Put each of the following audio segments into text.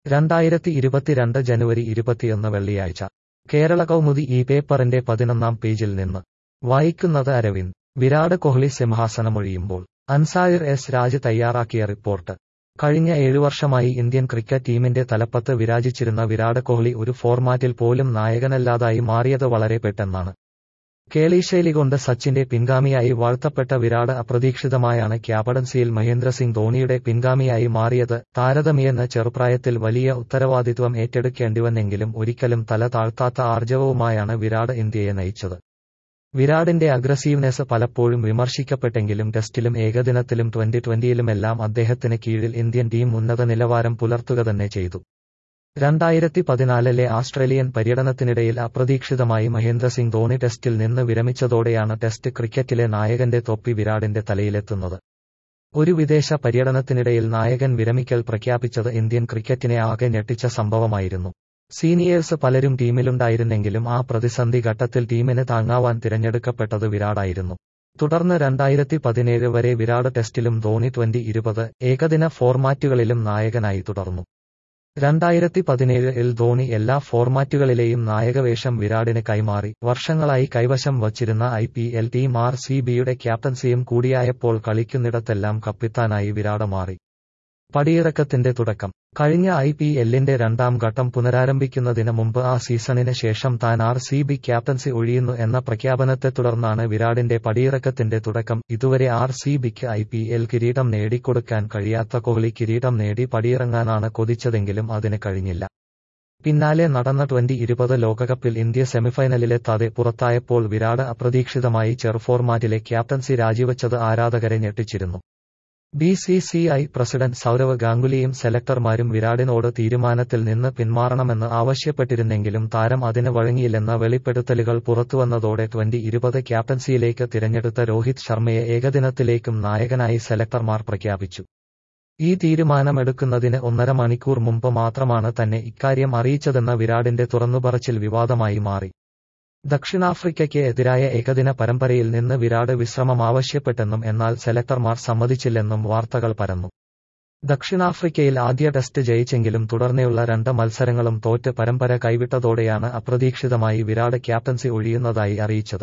രണ്ടായിരത്തി ഇരുപത്തിരണ്ട് ജനുവരി ഇരുപത്തിയൊന്ന് വെള്ളിയാഴ്ച കേരള കൗമുദി ഈ പേപ്പറിന്റെ പതിനൊന്നാം പേജിൽ നിന്ന് വായിക്കുന്നത് അരവിന്ദ് വിരാട് കോഹ്ലി സിംഹാസനമൊഴിയുമ്പോൾ അൻസായർ എസ് രാജ് തയ്യാറാക്കിയ റിപ്പോർട്ട് കഴിഞ്ഞ ഏഴു വർഷമായി ഇന്ത്യൻ ക്രിക്കറ്റ് ടീമിന്റെ തലപ്പത്ത് വിരാജിച്ചിരുന്ന വിരാട് കോഹ്ലി ഒരു ഫോർമാറ്റിൽ പോലും നായകനല്ലാതായി മാറിയത് വളരെ പെട്ടെന്നാണ് കേളിശൈലി കൊണ്ട് സച്ചിന്റെ പിൻഗാമിയായി വാഴ്ത്തപ്പെട്ട വിരാട് അപ്രതീക്ഷിതമായാണ് ക്യാപ്റ്റൻസിയിൽ മഹേന്ദ്രസിംഗ് ധോണിയുടെ പിൻഗാമിയായി മാറിയത് താരതമ്യേന ചെറുപ്രായത്തിൽ വലിയ ഉത്തരവാദിത്വം ഏറ്റെടുക്കേണ്ടിവന്നെങ്കിലും ഒരിക്കലും തല താഴ്ത്താത്ത ആർജവവുമായാണ് വിരാട് ഇന്ത്യയെ നയിച്ചത് വിരാടിന്റെ അഗ്രസീവ്നെസ് പലപ്പോഴും വിമർശിക്കപ്പെട്ടെങ്കിലും ടെസ്റ്റിലും ഏകദിനത്തിലും ട്വന്റി ട്വന്റിയിലുമെല്ലാം അദ്ദേഹത്തിന് കീഴിൽ ഇന്ത്യൻ ടീം ഉന്നത നിലവാരം പുലർത്തുക തന്നെ ചെയ്തു രണ്ടായിരത്തി പതിനാലിലെ ആസ്ട്രേലിയൻ പര്യടനത്തിനിടയിൽ അപ്രതീക്ഷിതമായി മഹേന്ദ്രസിംഗ് ധോണി ടെസ്റ്റിൽ നിന്ന് വിരമിച്ചതോടെയാണ് ടെസ്റ്റ് ക്രിക്കറ്റിലെ നായകന്റെ തൊപ്പി വിരാടിന്റെ തലയിലെത്തുന്നത് ഒരു വിദേശ പര്യടനത്തിനിടയിൽ നായകൻ വിരമിക്കൽ പ്രഖ്യാപിച്ചത് ഇന്ത്യൻ ക്രിക്കറ്റിനെ ആകെ ഞെട്ടിച്ച സംഭവമായിരുന്നു സീനിയേഴ്സ് പലരും ടീമിലുണ്ടായിരുന്നെങ്കിലും ആ പ്രതിസന്ധി ഘട്ടത്തിൽ ടീമിന് താങ്ങാവാൻ തിരഞ്ഞെടുക്കപ്പെട്ടത് വിരാടായിരുന്നു തുടർന്ന് രണ്ടായിരത്തി പതിനേഴ് വരെ വിരാട് ടെസ്റ്റിലും ധോണി ട്വന്റി ഇരുപത് ഏകദിന ഫോർമാറ്റുകളിലും നായകനായി തുടർന്നു രണ്ടായിരത്തി പതിനേഴിൽ ധോണി എല്ലാ ഫോർമാറ്റുകളിലെയും നായകവേഷം വിരാടിന് കൈമാറി വർഷങ്ങളായി കൈവശം വച്ചിരുന്ന I P L team R C ബിയുടെ ക്യാപ്റ്റൻസിയും കൂടിയായപ്പോൾ കളിക്കുന്നിടത്തെല്ലാം കപ്പിത്താനായി വിരാട് മാറി പടിയിറക്കത്തിന്റെ തുടക്കം കഴിഞ്ഞ ഐ പി എല്ലിന്റെ രണ്ടാം ഘട്ടം പുനരാരംഭിക്കുന്നതിന് മുമ്പ് ആ സീസണിന് ശേഷം താൻ ആർ സി ബി ക്യാപ്റ്റൻസി ഒഴിയുന്നു എന്ന പ്രഖ്യാപനത്തെ തുടർന്നാണ് വിരാടിന്റെ പടിയിറക്കത്തിന്റെ തുടക്കം ഇതുവരെ ആർ സി ബിക്ക് ഐ പി എൽ കിരീടം നേടിക്കൊടുക്കാൻ കഴിയാത്ത കോഹ്ലി കിരീടം നേടി പടിയിറങ്ങാനാണ് കൊതിച്ചതെങ്കിലും അതിന് കഴിഞ്ഞില്ല പിന്നാലെ നടന്ന ട്വന്റി ഇരുപത് ലോകകപ്പിൽ ഇന്ത്യ സെമിഫൈനലിലെത്താതെ പുറത്തായപ്പോൾ വിരാട് അപ്രതീക്ഷിതമായി ചെറുഫോർമാറ്റിലെ ക്യാപ്റ്റൻസി രാജിവച്ചത് ആരാധകരെ ഞെട്ടിച്ചിരുന്നു B C C I president Sourav ഗാംഗുലിയും സെലക്ടർമാരും വിരാടിനോട് തീരുമാനത്തിൽ നിന്ന് പിന്മാറണമെന്ന് ആവശ്യപ്പെട്ടിരുന്നെങ്കിലും താരം അതിന് വഴങ്ങിയില്ലെന്ന വെളിപ്പെടുത്തലുകൾ പുറത്തുവന്നതോടെ ട്വന്റി ഇരുപത് ക്യാപ്റ്റൻസിയിലേക്ക് തിരഞ്ഞെടുത്ത രോഹിത് ശർമ്മയെ ഏകദിനത്തിലേക്കും നായകനായി സെലക്ടർമാർ പ്രഖ്യാപിച്ചു ഈ തീരുമാനമെടുക്കുന്നതിന് ഒന്നര മണിക്കൂർ മുമ്പ് മാത്രമാണ് തന്നെ ഇക്കാര്യം അറിയിച്ചതെന്ന വിരാടിന്റെ തുറന്നുപറച്ചിൽ വിവാദമായി മാറി ദക്ഷിണാഫ്രിക്കയ്ക്ക് എതിരായ ഏകദിന പരമ്പരയിൽ നിന്ന് വിരാട് വിശ്രമം ആവശ്യപ്പെട്ടെന്നും എന്നാൽ സെലക്ടർമാർ സമ്മതിച്ചില്ലെന്നും വാർത്തകൾ പരന്നു ദക്ഷിണാഫ്രിക്കയിൽ ആദ്യ ടെസ്റ്റ് ജയിച്ചെങ്കിലും തുടർന്നുള്ള രണ്ട് മത്സരങ്ങളും തോറ്റ് പരമ്പര കൈവിട്ടതോടെയാണ് അപ്രതീക്ഷിതമായി വിരാട് ക്യാപ്റ്റൻസി ഒഴിയുന്നതായി അറിയിച്ചത്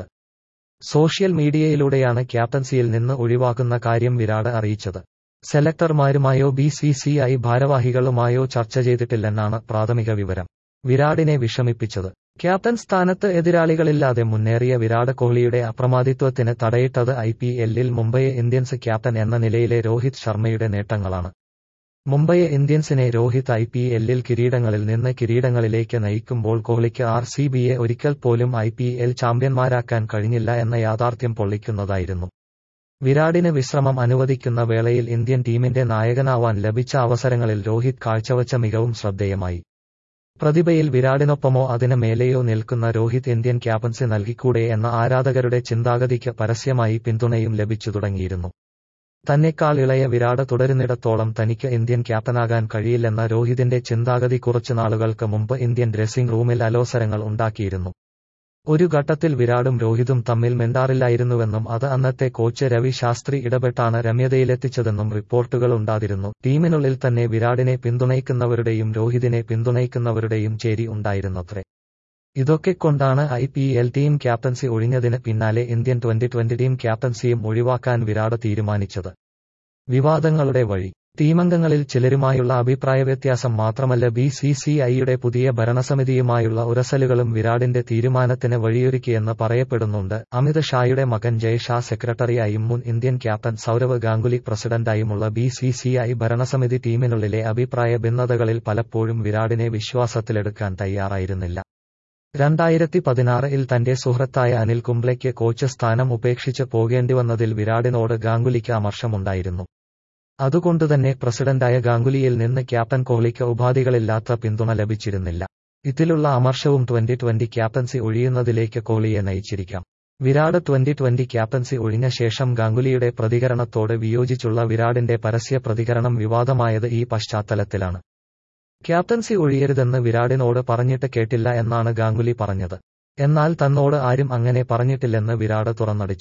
സോഷ്യൽ മീഡിയയിലൂടെയാണ് ക്യാപ്റ്റൻസിയിൽ നിന്ന് ഒഴിവാക്കുന്ന കാര്യം വിരാട് അറിയിച്ചത് സെലക്ടർമാരുമായോ ബി സി സി ഐ ഭാരവാഹികളുമായോ ചർച്ച ചെയ്തിട്ടില്ലെന്നാണ് പ്രാഥമിക വിവരം വിരാടിനെ വിഷമിപ്പിച്ചത് ക്യാപ്റ്റൻ സ്ഥാനത്ത് എതിരാളികളില്ലാതെ മുന്നേറിയ വിരാട് കോഹ്ലിയുടെ അപ്രമാദിത്വത്തിന് തടയിട്ടത് ഐ പി എല്ലിൽ മുംബൈ ഇന്ത്യൻസ് ക്യാപ്റ്റൻ എന്ന നിലയിലെ രോഹിത് ശർമ്മയുടെ നേട്ടങ്ങളാണ് മുംബൈ ഇന്ത്യൻസിനെ രോഹിത് ഐ പി എല്ലിൽ കിരീടങ്ങളിൽ നിന്ന് കിരീടങ്ങളിലേക്ക് നയിക്കുമ്പോൾ കോഹ്ലിക്ക് ആർ സി ബിയെ ഒരിക്കൽ പോലും ഐ പി എൽ ചാമ്പ്യന്മാരാക്കാൻ കഴിഞ്ഞില്ല എന്ന യാഥാർത്ഥ്യം പൊള്ളിക്കുന്നതായിരുന്നു വിരാടിന് വിശ്രമം അനുവദിക്കുന്ന വേളയിൽ ഇന്ത്യൻ ടീമിന്റെ നായകനാവാൻ ലഭിച്ച അവസരങ്ങളിൽ രോഹിത് കാഴ്ചവച്ച മികവും ശ്രദ്ധേയമായി പ്രതിഭയിൽ വിരാടിനൊപ്പമോ അതിന് മേലെയോ നിൽക്കുന്ന രോഹിത് ഇന്ത്യൻ ക്യാപ്റ്റൻസി നൽകിക്കൂടെ എന്ന ആരാധകരുടെ ചിന്താഗതിക്ക് പരസ്യമായി പിന്തുണയും ലഭിച്ചു തുടങ്ങിയിരുന്നു തന്നെക്കാൾ ഇളയ വിരാട് തുടരുന്നിടത്തോളം തനിക്ക് ഇന്ത്യൻ ക്യാപ്റ്റനാകാൻ കഴിയില്ലെന്ന രോഹിതിന്റെ ചിന്താഗതി കുറച്ചു നാളുകൾക്ക് മുമ്പ് ഇന്ത്യൻ ഡ്രസ്സിംഗ് റൂമിൽ അലോസരങ്ങൾ ഉണ്ടാക്കിയിരുന്നു ഒരു ഘട്ടത്തിൽ വിരാടും രോഹിതും തമ്മിൽ മിണ്ടാറില്ലായിരുന്നുവെന്നും അത് അന്നത്തെ കോച്ച് രവി ശാസ്ത്രി ഇടപെട്ടാണ് രമ്യതയിലെത്തിച്ചതെന്നും റിപ്പോർട്ടുകൾ ഉണ്ടാതിരുന്നു ടീമിനുള്ളിൽ തന്നെ വിരാടിനെ പിന്തുണയ്ക്കുന്നവരുടെയും രോഹിതിനെ പിന്തുണയ്ക്കുന്നവരുടെയും ചേരി ഉണ്ടായിരുന്നത്രേ ഇതൊക്കെ കൊണ്ടാണ് I P L team captaincy ഒഴിഞ്ഞതിന് പിന്നാലെ ഇന്ത്യൻ ട്വന്റി ട്വന്റി ടീം ക്യാപ്റ്റൻസിയും ഒഴിവാക്കാൻ വിരാട് തീരുമാനിച്ചത് വിവാദങ്ങളുടെ വഴി ടീമംഗങ്ങളിൽ ചിലരുമായുള്ള അഭിപ്രായ വ്യത്യാസം മാത്രമല്ല ബി സി സി ഐയുടെ പുതിയ ഭരണസമിതിയുമായുള്ള ഉരസലുകളും വിരാടിന്റെ തീരുമാനത്തിന് വഴിയൊരുക്കിയെന്ന് പറയപ്പെടുന്നുണ്ട് അമിത് ഷായുടെ മകൻ ജയ് ഷാ സെക്രട്ടറിയായും മുൻ ഇന്ത്യൻ ക്യാപ്റ്റൻ സൗരവ് ഗാംഗുലി പ്രസിഡന്റായുമുള്ള ബി സി സി ഐ ഭരണസമിതി ടീമിനുള്ളിലെ അഭിപ്രായ ഭിന്നതകളിൽ പലപ്പോഴും വിരാടിനെ വിശ്വാസത്തിലെടുക്കാൻ തയ്യാറായിരുന്നില്ല രണ്ടായിരത്തി പതിനാറിൽ തന്റെ സുഹൃത്തായ അനിൽ കുംബ്ലെയ്ക്ക് കോച്ച് സ്ഥാനം ഉപേക്ഷിച്ച് പോകേണ്ടിവന്നതിൽ വിരാടിനോട് ഗാംഗുലിക്ക് അമർഷമുണ്ടായിരുന്നു അതുകൊണ്ടുതന്നെ പ്രസിഡന്റായ ഗാംഗുലിയിൽ നിന്ന് ക്യാപ്റ്റൻ കോഹ്ലിക്ക് ഉപാധികളില്ലാത്ത പിന്തുണ ലഭിച്ചിരുന്നില്ല ഇതിലുള്ള അമർഷവും ട്വന്റി ട്വന്റി ക്യാപ്റ്റൻസി ഒഴിയുന്നതിലേക്ക് കോഹ്ലിയെ നയിച്ചിരിക്കാം വിരാട് ട്വന്റി ട്വന്റി ക്യാപ്റ്റൻസി ഒഴിഞ്ഞ ശേഷം ഗാംഗുലിയുടെ പ്രതികരണത്തോട് വിയോജിച്ചുള്ള വിരാടിന്റെ പരസ്യ പ്രതികരണം വിവാദമായത് ഈ പശ്ചാത്തലത്തിലാണ് ക്യാപ്റ്റൻസി ഒഴിയരുതെന്ന് വിരാടിനോട് പറഞ്ഞിട്ട് കേട്ടില്ല എന്നാണ് ഗാംഗുലി പറഞ്ഞത് എന്നാൽ തന്നോട് ആരും അങ്ങനെ പറഞ്ഞിട്ടില്ലെന്ന് വിരാട് തുറന്നടിച്ചു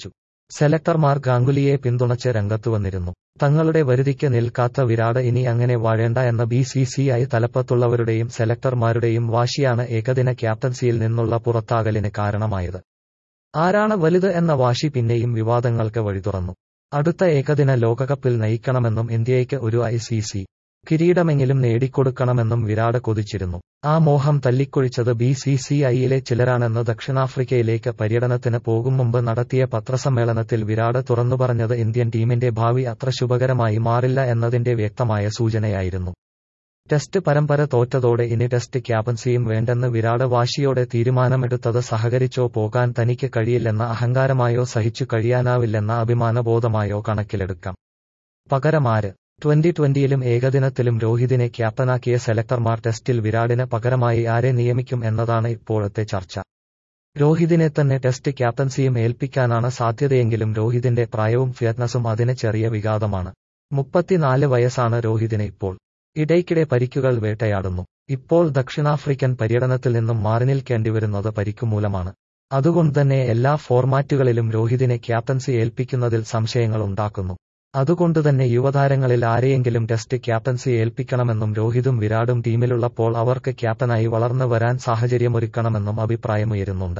സെലക്ടർമാർ ഗാംഗുലിയെ പിന്തുണച്ച് രംഗത്തു വന്നിരുന്നു തങ്ങളുടെ വരുതിക്ക് നിൽക്കാത്ത വിരാട് ഇനി അങ്ങനെ വാഴേണ്ട എന്ന ബി സി സി ഐ തലപ്പത്തുള്ളവരുടെയും സെലക്ടർമാരുടെയും വാശിയാണ് ഏകദിന ക്യാപ്റ്റൻസിയിൽ നിന്നുള്ള പുറത്താകലിന് കാരണമായത് ആരാണ് വലുത് എന്ന വാശി പിന്നെയും വിവാദങ്ങൾക്ക് വഴി തുറന്നു അടുത്ത ഏകദിന ലോകകപ്പിൽ നയിക്കണമെന്നും ഇന്ത്യയ്ക്ക് ഒരു ഐ സി സി കിരീടമെങ്കിലും നേടിക്കൊടുക്കണമെന്നും വിരാട് കൊതിച്ചിരുന്നു ആ മോഹം തല്ലിക്കൊഴിച്ചത് ബി സി സി ഐയിലെ ചിലരാണെന്ന് ദക്ഷിണാഫ്രിക്കയിലേക്ക് പര്യടനത്തിന് പോകും മുമ്പ് നടത്തിയ പത്രസമ്മേളനത്തിൽ വിരാട് തുറന്നുപറഞ്ഞത് ഇന്ത്യൻ ടീമിന്റെ ഭാവി അത്ര ശുഭകരമായി മാറില്ല എന്നതിന്റെ വ്യക്തമായ സൂചനയായിരുന്നു ടെസ്റ്റ് പരമ്പര തോറ്റതോടെ ഇനി ടെസ്റ്റ് ക്യാപ്റ്റൻസിയും വേണ്ടെന്ന് വിരാട് വാശിയോടെ തീരുമാനമെടുത്തത് സഹകരിച്ചോ പോകാൻ തനിക്ക് കഴിയില്ലെന്ന അഹങ്കാരമായോ സഹിച്ചു കഴിയാനാവില്ലെന്ന അഭിമാനബോധമായോ കണക്കിലെടുക്കാം പകരമാര് ട്വന്റി ട്വന്റിയിലും ഏകദിനത്തിലും രോഹിതിനെ ക്യാപ്റ്റനാക്കിയ സെലക്ടർമാർ ടെസ്റ്റിൽ വിരാടിന് പകരമായി ആരെ നിയമിക്കും എന്നതാണ് ഇപ്പോഴത്തെ ചർച്ച രോഹിതിനെ തന്നെ ടെസ്റ്റ് ക്യാപ്റ്റൻസിയും ഏൽപ്പിക്കാനാണ് സാധ്യതയെങ്കിലും രോഹിതിന്റെ പ്രായവും ഫിറ്റ്നസും അതിന് ചെറിയ വിഘാതമാണ് മുപ്പത്തിനാല് വയസ്സാണ് രോഹിതിന് ഇപ്പോൾ ഇടയ്ക്കിടെ പരിക്കുകൾ വേട്ടയാടുന്നു ഇപ്പോൾ ദക്ഷിണാഫ്രിക്കൻ പര്യടനത്തിൽ നിന്നും മാറി നിൽക്കേണ്ടിവരുന്നത് പരിക്കുമൂലമാണ് അതുകൊണ്ടുതന്നെ എല്ലാ ഫോർമാറ്റുകളിലും രോഹിതിനെ ക്യാപ്റ്റൻസി ഏൽപ്പിക്കുന്നതിൽ സംശയങ്ങൾ ഉണ്ടാക്കുന്നു അതുകൊണ്ടുതന്നെ യുവതാരങ്ങളിൽ ആരെയെങ്കിലും ടെസ്റ്റ് ക്യാപ്റ്റൻസി ഏൽപ്പിക്കണമെന്നും രോഹിതും വിരാടും ടീമിലുള്ളപ്പോൾ അവർക്ക് ക്യാപ്റ്റനായി വളർന്നു വരാൻ സാഹചര്യമൊരുക്കണമെന്നും അഭിപ്രായമുയരുന്നുണ്ട്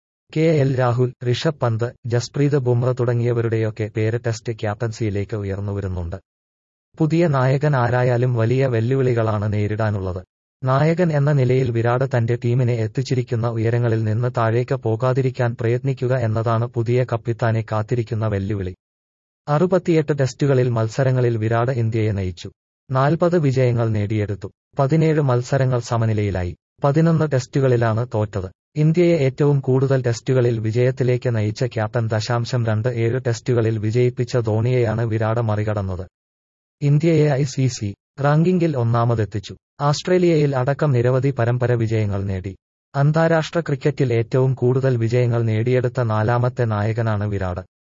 കെ എൽ രാഹുൽ ഋഷഭ് പന്ത് ജസ്പ്രീത് ബുംറ തുടങ്ങിയവരുടെയൊക്കെ പേര് ടെസ്റ്റ് ക്യാപ്റ്റൻസിയിലേക്ക് ഉയർന്നുവരുന്നുണ്ട് പുതിയ നായകൻ ആരായാലും വലിയ വെല്ലുവിളികളാണ് നേരിടാനുള്ളത് നായകൻ എന്ന നിലയിൽ വിരാട് തന്റെ ടീമിനെ എത്തിച്ചിരിക്കുന്ന ഉയരങ്ങളിൽ നിന്ന് താഴേക്ക് പോകാതിരിക്കാൻ പ്രയത്നിക്കുക എന്നതാണ് പുതിയ കപ്പിത്താനെ കാത്തിരിക്കുന്ന വെല്ലുവിളി അറുപത്തിയെട്ട് ടെസ്റ്റുകളിൽ മത്സരങ്ങളിൽ വിരാട് ഇന്ത്യയെ നയിച്ചു നാൽപ്പത് വിജയങ്ങൾ നേടിയെടുത്തു പതിനേഴ് മത്സരങ്ങൾ സമനിലയിലായി പതിനൊന്ന് ടെസ്റ്റുകളിലാണ് തോറ്റത് ഇന്ത്യയെ ഏറ്റവും കൂടുതൽ ടെസ്റ്റുകളിൽ വിജയത്തിലേക്ക് നയിച്ച ക്യാപ്റ്റൻ ദശാംശം രണ്ട് ഏഴ് ടെസ്റ്റുകളിൽ വിജയിപ്പിച്ച ധോണിയെയാണ് വിരാട് മറികടന്നത് ഇന്ത്യയെ ഐ സി സി റാങ്കിങ്ങിൽ ഒന്നാമതെത്തിച്ചു ആസ്ട്രേലിയയിൽ അടക്കം നിരവധി പരമ്പര വിജയങ്ങൾ നേടി അന്താരാഷ്ട്ര ക്രിക്കറ്റിൽ ഏറ്റവും കൂടുതൽ വിജയങ്ങൾ നേടിയെടുത്ത നാലാമത്തെ നായകനാണ് വിരാട്